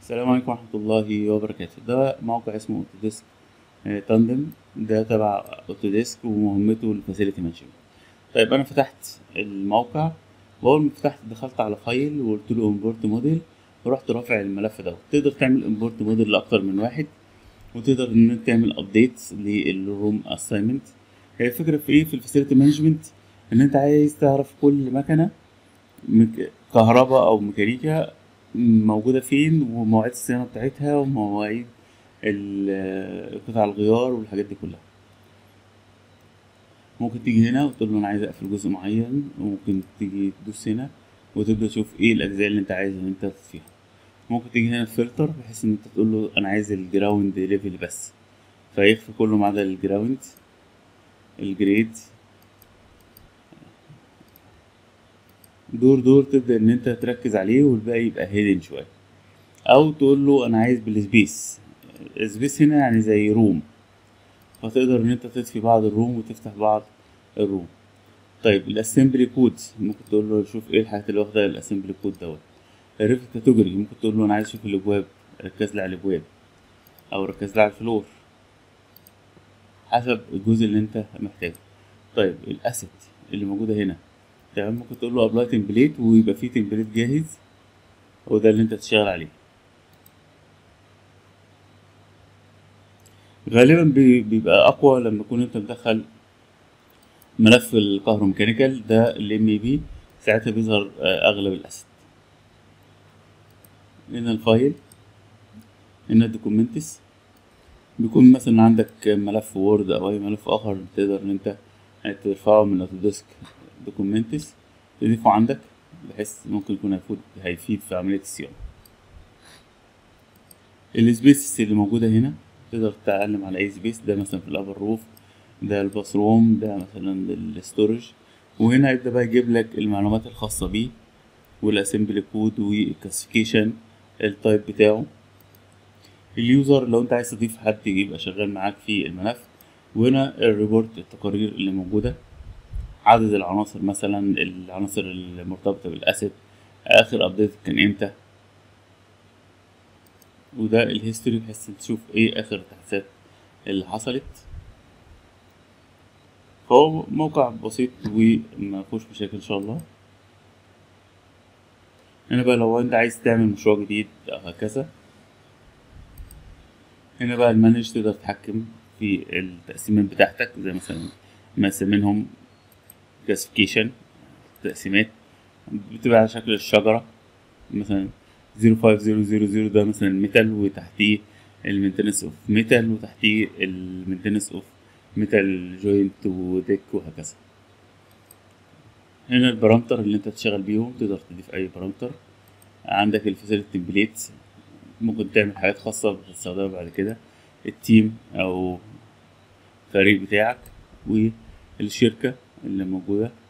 السلام عليكم ورحمة الله وبركاته ده موقع اسمه اوتوديسك آه، تاندم ده تبع اوتوديسك ومهمته الفاسيلتي مانجمنت طيب انا فتحت الموقع واول ما فتحت دخلت على فايل وقلت له امبورت موديل ورحت رافع الملف ده تقدر تعمل امبورت موديل لاكتر من واحد وتقدر ان انت تعمل ابديت للروم اساينمنت هي الفكرة في ايه في الفاسيلتي مانجمنت ان انت عايز تعرف كل مكنة مك- كهرباء او ميكانيكا موجودة فين ومواعيد الصيانة بتاعتها ومواعيد ال- قطع الغيار والحاجات دي كلها ممكن تيجي هنا وتقول له انا عايز اقفل جزء معين وممكن تيجي تدوس هنا وتبدا تشوف ايه الاجزاء اللي انت عايز ان انت تطفيها ممكن تيجي هنا فلتر بحيث ان انت تقول له انا عايز الجراوند ليفل بس فيخفي كله ما عدا الجراوند الجريد دور دور تبدا ان انت تركز عليه والباقي يبقى هيدن شويه او تقول له انا عايز بالسبيس السبيس هنا يعني زي روم فتقدر ان انت تطفي بعض الروم وتفتح بعض الروم طيب الاسمبلي كود ممكن تقول له شوف ايه الحاجات اللي واخده الاسمبلي كود دوت الريفت كاتيجوري ممكن تقول له انا عايز اشوف الابواب ركز لي على الابواب او ركز لي على الفلور حسب الجزء اللي انت محتاجه طيب الاسيت اللي موجوده هنا تمام ممكن تقول له ابلاي تمبليت ويبقى فيه تمبليت جاهز وده اللي انت تشتغل عليه غالبا بي- بيبقى اقوى لما تكون انت مدخل ملف الكهروميكانيكال ده الام اي بي ساعتها بيظهر آه، اغلب الاسيت هنا الفايل هنا الدوكيومنتس بيكون مثلا عندك ملف وورد او اي ملف اخر تقدر ان انت ترفعه من اوتوديسك دوكيومنتس تضيفه عندك بحيث ممكن يكون هيفيد هيفيد في عملية الصيانة السبيسز اللي موجودة هنا تقدر تتعلم على اي سبيس ده مثلا في الابر روف ده الباث روم ده مثلا الستورج وهنا يبدأ بقى يجيب لك المعلومات الخاصة بيه والاسمبلي كود والكلاسيفيكيشن التايب بتاعه اليوزر لو انت عايز تضيف حد يبقى شغال معاك في الملف وهنا الريبورت التقارير اللي موجودة عدد العناصر مثلا العناصر المرتبطة بالاسيت اخر ابديت كان امتى وده الهيستوري بحيث تشوف ايه اخر التحديثات اللي حصلت فهو موقع بسيط وما فيهوش مشاكل ان شاء الله هنا بقى لو انت عايز تعمل مشروع جديد او هكذا هنا بقى المانج تقدر تتحكم في التقسيمات بتاعتك زي مثلا مقسمينهم كلاسيفيكيشن تقسيمات بتبقى على شكل الشجرة مثلا 05000 ده مثلا ميتال وتحتيه المينتنس اوف ميتال وتحتيه المينتنس اوف ميتال جوينت وديك وهكذا هنا البارامتر اللي انت تشتغل بيهم تقدر تضيف اي بارامتر عندك الفاسيلتي تمبليت ممكن تعمل حاجات خاصة بتستخدمها بعد كده التيم او الفريق بتاعك والشركة اللي موجودة